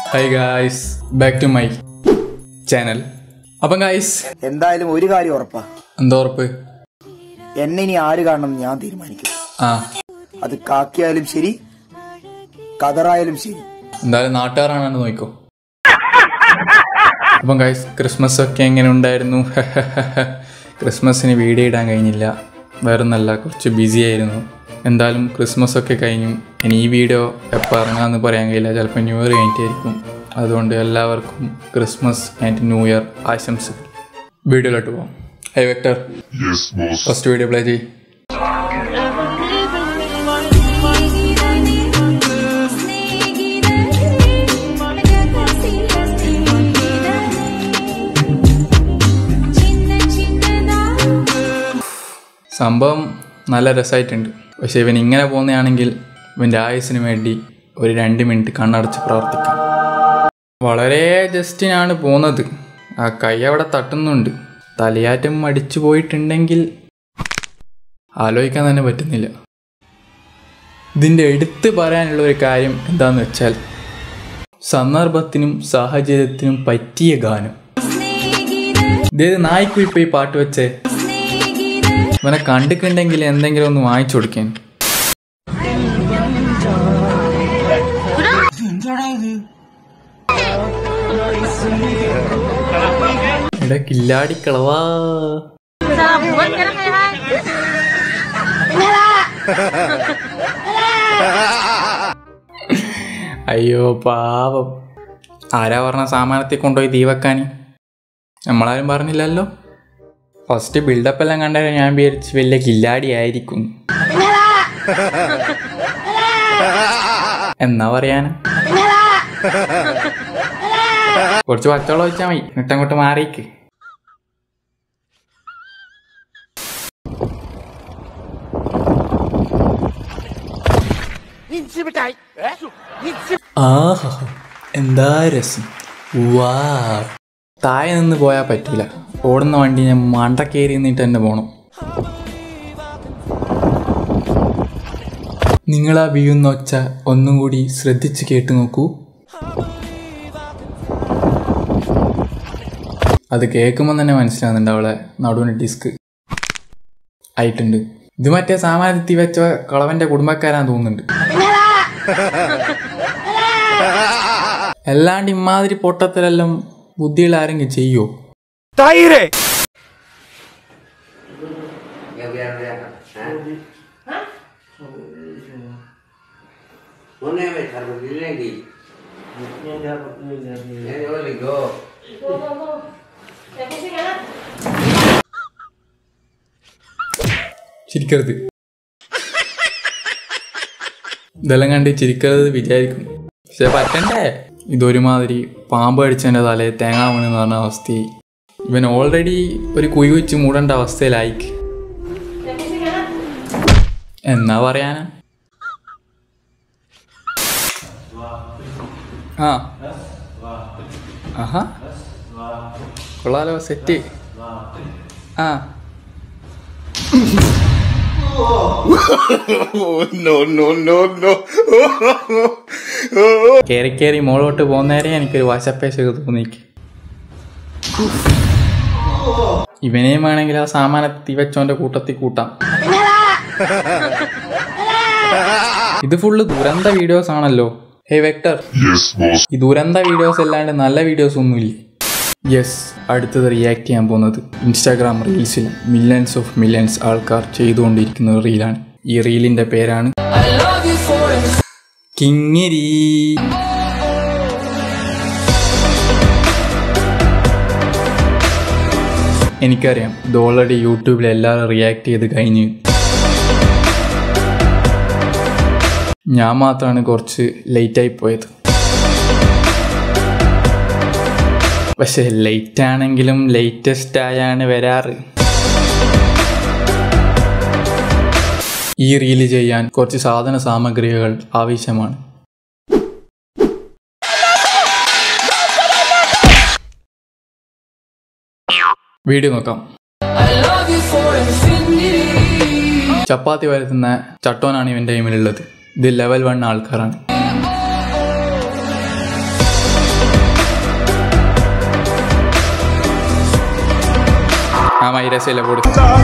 High guys back to my channel അപ്പം guys എന്തായാലും ഒരു കാര്യം ഉറപ്പാ എന്താ ഉറപ്പ് എന്നെ ഇനി ആര് കാണണം എന്ന് ഞാൻ തീരുമാനിക്കും ആ അത് കാക്കിയായാലും ശരി കതറായാലും ശരി എന്തായാലും നാട്ടുകാരാണെന്ന് നോക്കോ അപ്പം ഗായ്സ് ക്രിസ്മസ് ഒക്കെ എങ്ങനെ ഉണ്ടായിരുന്നു ക്രിസ്മസിന് വീഡിയോ ഇടാൻ കഴിഞ്ഞില്ല വേറൊന്നല്ല കുറച്ച് ബിസി ആയിരുന്നു എന്തായാലും ക്രിസ്മസ് ഒക്കെ കഴിഞ്ഞു ഇനി ഈ വീഡിയോ എപ്പോൾ ഇറങ്ങാമെന്ന് പറയാൻ കഴിയില്ല ചിലപ്പോൾ ന്യൂ ഇയർ കഴിഞ്ഞിട്ടായിരിക്കും അതുകൊണ്ട് എല്ലാവർക്കും ക്രിസ്മസ് ആൻഡ് ന്യൂ ഇയർ ആശംസകൾ വീഡിയോയിലോട്ട് പോകാം hi vector Yes, boss. First video play ചെയ്യും സംഭവം നല്ല രസമായിട്ടുണ്ട് പക്ഷേ ഇവൻ ഇങ്ങനെ പോകുന്നതാണെങ്കിൽ ഇവൻ്റെ ആയുസിന് വേണ്ടി ഒരു രണ്ട് മിനിറ്റ് കണ്ണടച്ച് പ്രാർത്ഥിക്കാം വളരെ ജസ്റ്റിനാണ് പോകുന്നത് ആ കൈ അവിടെ തട്ടുന്നുണ്ട് തലയാറ്റം അടിച്ചു പോയിട്ടുണ്ടെങ്കിൽ ആലോചിക്കാൻ തന്നെ പറ്റുന്നില്ല ഇതിൻ്റെ എടുത്ത് പറയാനുള്ള ഒരു കാര്യം എന്താന്ന് വെച്ചാൽ സന്ദർഭത്തിനും സാഹചര്യത്തിനും പറ്റിയ ഗാനം ഇതേത് നായ്ക്കും ഇപ്പൊ ഈ പാട്ട് വെച്ചേ ഇവനെ കണ്ടിട്ടുണ്ടെങ്കിൽ എന്തെങ്കിലും ഒന്ന് വാങ്ങിച്ചു കൊടുക്കാൻ എടാ കില്ലാടി കളവാ buat ka na kaya. അയ്യോ പാവം ആരാ പറഞ്ഞ സാമാനത്തെ കൊണ്ടുപോയി തീ വെക്കാൻ നമ്മളാരും പറഞ്ഞില്ലല്ലോ ഫസ്റ്റ് ബിൽഡപ്പ് എല്ലാം കണ്ടാൽ ഞാൻ വിചാരിച്ച് വലിയ കില്ലാടി ആയിരിക്കും എന്നാ പറയാന് കുറച്ച് പച്ചവെള്ളം ഒഴിച്ചാൽ മതി എന്നിട്ട് അങ്ങോട്ട് മാറിക്ക് ആഹാ എന്താ രസം വാ താഴെ നിന്ന് പോയാൽ പറ്റൂല ഓടുന്ന വണ്ടി ഞാൻ മണ്ട കയറി നിന്നിട്ട് തന്നെ പോണം നിങ്ങൾ ആ വീഴുന്ന ഒച്ച ഒന്നും കൂടി ശ്രദ്ധിച്ച് കേട്ട് നോക്കൂ അത് കേൾക്കുമ്പോൾ തന്നെ മനസ്സിലാകുന്നുണ്ട് അവളെ നടുവിന് ഡിസ്ക് ആയിട്ടുണ്ട് ഇത് മറ്റേ സാമാനത്തി വെച്ച കളവന്റെ കുടുംബക്കാരാന്ന് തോന്നുന്നുണ്ട് അല്ലാണ്ട് ഇമാതിരി പൊട്ടത്തിലെല്ലാം ബുദ്ധിയുള്ള ആരെങ്കിലും ചെയ്യോ Una vez a los lagi. Ya yo le go. ചിരിക്കരുത് ഇതെല്ലാം കണ്ട് ചിരിക്കരുത് വിചാരിക്കും പക്ഷെ പറ്റണ്ടേ ഇതൊരുമാതിരി പാമ്പ് അടിച്ചതിൻ്റെ തലയെ തേങ്ങ വീണെന്ന് പറഞ്ഞ അവസ്ഥയായി ഇവൻ ഓൾറെഡി ഒരു കുഴി വെച്ച് മൂടേണ്ട അവസ്ഥയിലായിക്ക് എന്നാ പറയാനാ ആ ആഹാ കൊള്ളാലോ സെറ്റ് ആ no, no, no, no. കയറി കയറി മോളോട്ട് പോകുന്നേരെ എനിക്കൊരു വശപ്പേശൊക്കെ തോന്നിക്ക് ഇവനെയും വേണമെങ്കിൽ ആ സാമാനത്തി വെച്ചോന്റെ കൂട്ടത്തിൽ കൂട്ടാം ഇത് ഫുള്ള് ദുരന്ത വീഡിയോസ് ആണല്ലോ ഹേ വെക്ടർ Yes, boss. ഈ ദുരന്ത വീഡിയോസ് അല്ലാണ്ട് നല്ല വീഡിയോസ് ഒന്നുമില്ലേ യെസ് അടുത്തത് റിയാക്ട് ചെയ്യാൻ പോകുന്നത് ഇൻസ്റ്റാഗ്രാം റീൽസിൽ മില്യൺസ് ഓഫ് മില്യൺസ് ആൾക്കാർ ചെയ്തുകൊണ്ടിരിക്കുന്ന ഒരു റീലാണ് ഈ റീലിന്റെ പേരാണ് കിങ്ങിരി എനിക്കറിയാം ഇത് ഓൾറെഡി യൂട്യൂബിൽ എല്ലാവരും റിയാക്ട് ചെയ്ത് കഴിഞ്ഞ് ഞാൻ മാത്രമാണ് കുറച്ച് ലേറ്റായി പോയത് പക്ഷെ ലേറ്റ് ആണെങ്കിലും ലേറ്റസ്റ്റ് ആയാണ് വരാറ് ഈ റീല് ചെയ്യാൻ കുറച്ച് സാധന സാമഗ്രികൾ ആവശ്യമാണ് വീഡിയോ നോക്കാം ചപ്പാത്തി വരുത്തുന്ന ചട്ടോനാണ് ഇവൻ്റെ ടൈമിലുള്ളത് ഇത് ലെവൽ വൺ ആൾക്കാരാണ് ആ മൈരസയില്ല പോട്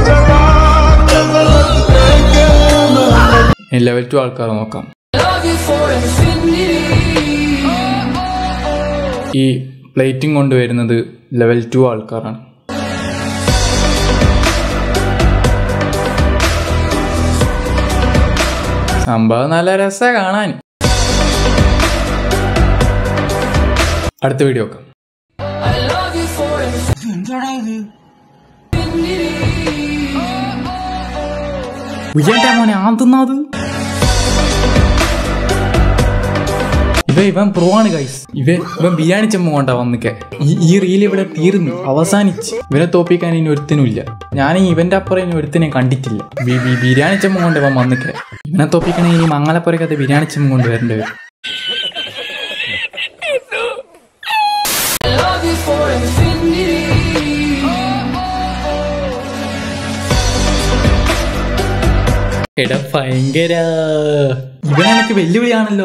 ഇനി ലെവൽ ടു ആൾക്കാർ നോക്കാം ഈ പ്ലേറ്റിംഗ് കൊണ്ടുവരുന്നത് ലെവൽ ടു ആൾക്കാരാണ് സംഭവം നല്ല രസ കാണാൻ അടുത്ത വീഡിയോ നോക്കാം വിജയന്റെ മോനെ ആന്തുന്നത് ഇവ ഇവൻ പ്രോ ആണ് ഗൈസ് ഇവ ഇവൻ ബിരിയാണി ചെമ്മ കൊണ്ടാ വന്നിക്കെ ഈ ഈ റീൽ ഇവിടെ തീർന്നു അവസാനിച്ച് ഇവനെ തോപ്പിക്കാൻ ഇനി ഒരുത്തനും ഇല്ല ഞാൻ ഈ ഇവന്റെ അപ്പുറം ഇനി ഒരുത്തനെ കണ്ടിട്ടില്ല ബി- ബി- ബിരിയാണി ചെമ്മ കൊണ്ട് ഇവൻ വന്നിക്കെ ഇവനെ തോപ്പിക്കണേ ഇനി മംഗലപ്പുറക്കത്തെ ബിരിയാണി ചെമ്മ കൊണ്ട് വരേണ്ടി വരും എടാ ഭയങ്കര ഇവനെനിക്ക് വെല്ലുവിളിയാണല്ലോ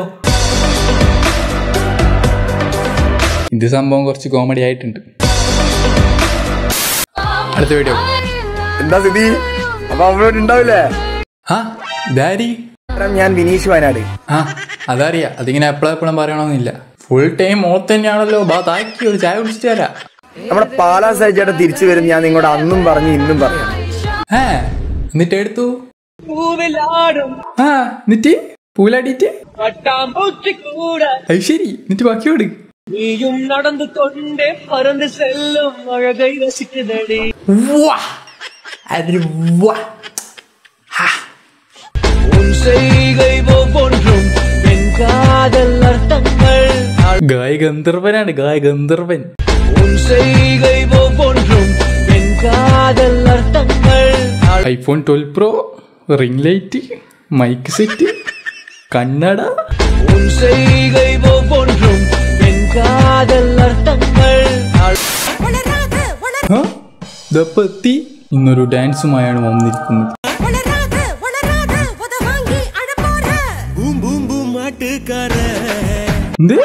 ഇത് സംഭവം കുറച്ച് കോമഡി ആയിട്ടുണ്ട് അടുത്ത വീഡിയോ എന്താ സ്ഥിതി അപ്പൊ അവളോട് ഉണ്ടാവില്ലേ ആ ഇതാരി കാരണം ഞാൻ വിനീഷ് വയനാട് ആ അതറിയാ അതിങ്ങനെ എപ്പോഴും എപ്പോഴും പറയണമെന്നില്ല ഫുൾ ടൈം ഓത്ത് തന്നെയാണല്ലോ ബാ താക്കി ഒരു ചായ കുടിച്ചിട്ട് തരാം നമ്മുടെ പാലാ സഹിച്ചേട്ടൻ തിരിച്ചു വരും ഞാൻ നിങ്ങളോട് അന്നും പറഞ്ഞു ഇന്നും പറയാം ഏ എന്നിട്ട് എടുത്തു ആ എന്നിട്ട് പൂലാടിയിട്ട് അത് ശരി എന്നിട്ട് ബാക്കിയോട് நீயும் நடந்து கொண்டே பறந்து செல்லும் அழகை ரசிக்குதடி വാ അതൊരു വാ உன் செய்கை ஒவ்வொன்றும் என் காதல் அர்த்தங்கள் ഗായ ഗന്ധർവനാണ് ഗായ ഗന്ധർവൻ உன் செய்கை ஒவ்வொன்றும் என் காதல் அர்த்தங்கள் iPhone twelve pro ring light mic set കണ്ണട உன் செய்கை ஒவ்வொன்றும் என் காதல் அர்த்தங்கள் വളരാതെ വളരാതെ ആ, ദപ്പ എത്തി ഇന്നൊരു ഡാൻസുമായാണ് വന്നിരിക്കുന്നത് വളരാതെ ഉത വാങ്ങി അഴപ്പോര എന്ത്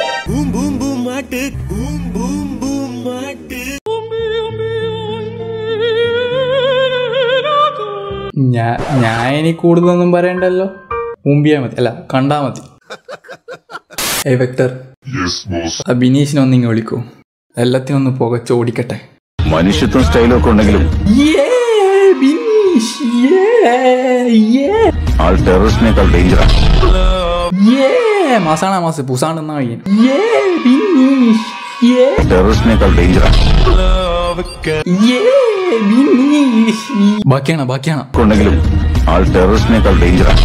ഞാ- ഞാൻ ഇനി കൂടുതലൊന്നും പറയണ്ടല്ലോ മുമ്പിയാ മതി അല്ല കണ്ടാ മതി ഏ വെക്ടർ Yes, boss. ആ ബിനീഷിനെ ഒന്നിങ്ങ് വിളിക്കൂ എല്ലാത്തിനും ഒന്ന് പുകച്ചോടിക്കട്ടെ മനുഷ്യത്വം സ്റ്റൈലും ഒക്കെ ഉണ്ടെങ്കിലും ബിനീഷ് ആൾ ടെററിസ്റ്റിനേക്കാൾ ഡേഞ്ചറാണ് മാസാണ മാസ് പൂസാണെന്നാ ബിനീഷ് ടെററിസ്റ്റിനേക്കാൾ ഡേഞ്ചറാണ് ബാക്കിയാണ് ബാക്കിയാണ് ഉണ്ടെങ്കിലും ആൾ ടെററിസ്റ്റിനേക്കാൾ ഡേഞ്ചറാണ്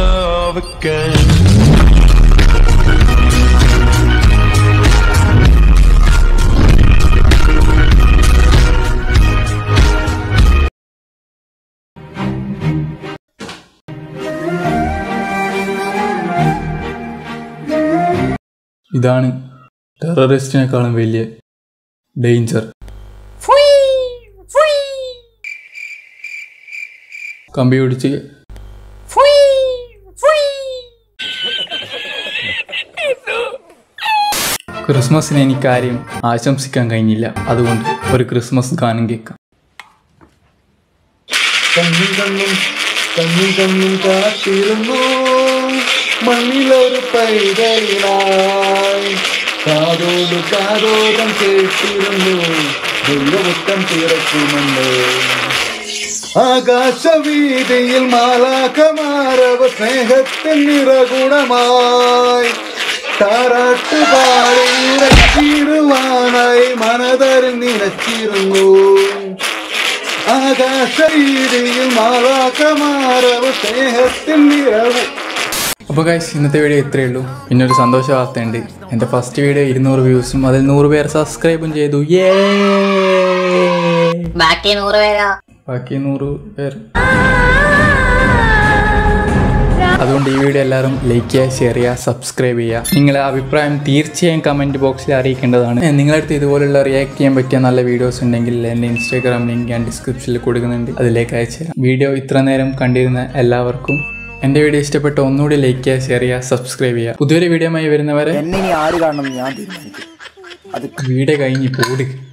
ഇതാണ് ടെററിസ്റ്റിനേക്കാളും വലിയ ഡേഞ്ചർ കമ്പി പിടിച്ച് ക്രിസ്മസിന് എനിക്ക് ആരെയും ആശംസിക്കാൻ കഴിഞ്ഞില്ല അതുകൊണ്ട് ഒരു ക്രിസ്മസ് ഗാനം കേൾക്കാം കണ്ണും കണ്ണും കണ്ണും കണ്ണും കാത്തിരുന്നു മണ്ണിലൊരു പൈതലിനായി കാതോട് കാതോടം കേട്ടിരുന്നു ദൈവമുത്തം പിറക്കുമെന്ന് ആകാശവീതിയിൽ മാലാഖമാരവ സ്നേഹത്തിൻ നിറകുണമായി താരാട്ടുപാടി ഉറച്ചിടുവാനായി മനതരിൽ നിലച്ചിരുന്നു ആകാശവീതിയിൽ മാലാഖമാരവ സ്നേഹത്തിൻ നിറവ് അപ്പോൾ ഗൈസ് ഇന്നത്തെ വീഡിയോ ഇത്രയേ ഉള്ളൂ പിന്നെ ഒരു സന്തോഷ വാർത്തയുണ്ട് എൻ്റെ ഫസ്റ്റ് വീഡിയോ ഇരുന്നൂറ് വ്യൂസും അതിൽ നൂറ് പേർ സബ്സ്ക്രൈബും ചെയ്തു ഏ ബാക്കി നൂറ് പേരോ ബാക്കി നൂറ് പേർ അതുകൊണ്ട് ഈ വീഡിയോ എല്ലാവരും ലൈക്ക് ചെയ്യുക ഷെയർ ചെയ്യുക സബ്സ്ക്രൈബ് ചെയ്യുക നിങ്ങളുടെ അഭിപ്രായം തീർച്ചയായും കമൻറ്റ് ബോക്സിൽ അറിയിക്കേണ്ടതാണ് ഏ, നിങ്ങളടുത്ത് ഇതുപോലുള്ള റിയാക്ട് ചെയ്യാൻ പറ്റിയ നല്ല വീഡിയോസ് ഉണ്ടെങ്കിൽ എൻ്റെ ഇൻസ്റ്റാഗ്രാം ലിങ്ക് ഞാൻ ഡിസ്ക്രിപ്ഷനിൽ കൊടുക്കുന്നുണ്ട് അതിലേക്ക് അയച്ചു തരാം വീഡിയോ ഇത്ര നേരം കണ്ടിരുന്ന എല്ലാവർക്കും എൻ്റെ വീഡിയോ ഇഷ്ടപ്പെട്ട ഒന്നുകൂടി ലൈക്ക് ചെയ്യുക ഷെയർ ചെയ്യുക സബ്സ്ക്രൈബ് ചെയ്യുക പുതിയൊരു വീഡിയോയുമായി വരുന്നവരെ എന്നെ ഇനി ആര് കാണണം എന്ന് ഞാൻ തീരുമാനിക്കും അത് വീഡിയോ കഴിഞ്ഞ് പോടുക